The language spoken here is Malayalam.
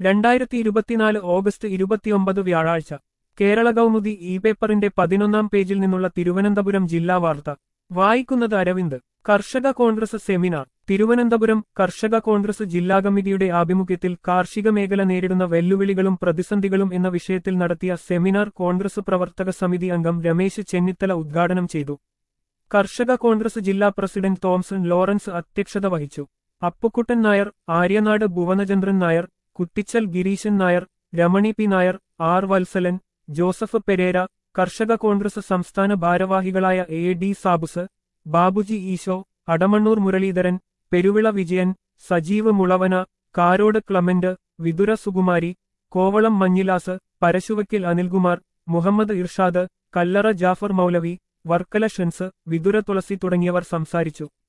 രണ്ടായിരത്തി ഇരുപത്തിനാല് ഓഗസ്റ്റ് ഇരുപത്തിയൊമ്പത് വ്യാഴാഴ്ച കേരള കൗമുദി ഇ പേപ്പറിന്റെ പതിനൊന്നാം പേജിൽ നിന്നുള്ള തിരുവനന്തപുരം ജില്ലാ വാർത്ത വായിക്കുന്നത് അരവിന്ദ് കർഷക കോൺഗ്രസ് സെമിനാർ തിരുവനന്തപുരം കർഷക കോൺഗ്രസ് ജില്ലാ കമ്മിറ്റിയുടെ ആഭിമുഖ്യത്തിൽ കാർഷിക മേഖല നേരിടുന്ന വെല്ലുവിളികളും പ്രതിസന്ധികളും എന്ന വിഷയത്തിൽ നടത്തിയ സെമിനാർ കോൺഗ്രസ് പ്രവർത്തക സമിതി അംഗം രമേശ് ചെന്നിത്തല ഉദ്ഘാടനം ചെയ്തു കർഷക കോൺഗ്രസ് ജില്ലാ പ്രസിഡന്റ് തോംസൺ ലോറൻസ് അധ്യക്ഷത വഹിച്ചു അപ്പുക്കുട്ടൻ നായർ ആര്യനാട് ഭുവനചന്ദ്രൻ നായർ കുട്ടിച്ചൽ ഗിരീശൻ നായർ രമണി പി നായർ ആർ വത്സലൻ ജോസഫ് പെരേര കർഷക കോൺഗ്രസ് സംസ്ഥാന ഭാരവാഹികളായ എ ഡി സാബുസ് ബാബുജി ഈശോ അടമണ്ണൂർ മുരളീധരൻ പെരുവിള വിജയൻ സജീവ് മുളവന കാരോട് ക്ലമന്റ് വിതുര സുകുമാരി കോവളം മഞ്ഞിലാസ് പരശുവയ്ക്കൽ അനിൽകുമാർ മുഹമ്മദ് ഇർഷാദ് കല്ലറ ജാഫർ മൗലവി വർക്കല ഷെൻസ് വിതുര തുളസി തുടങ്ങിയവർ സംസാരിച്ചു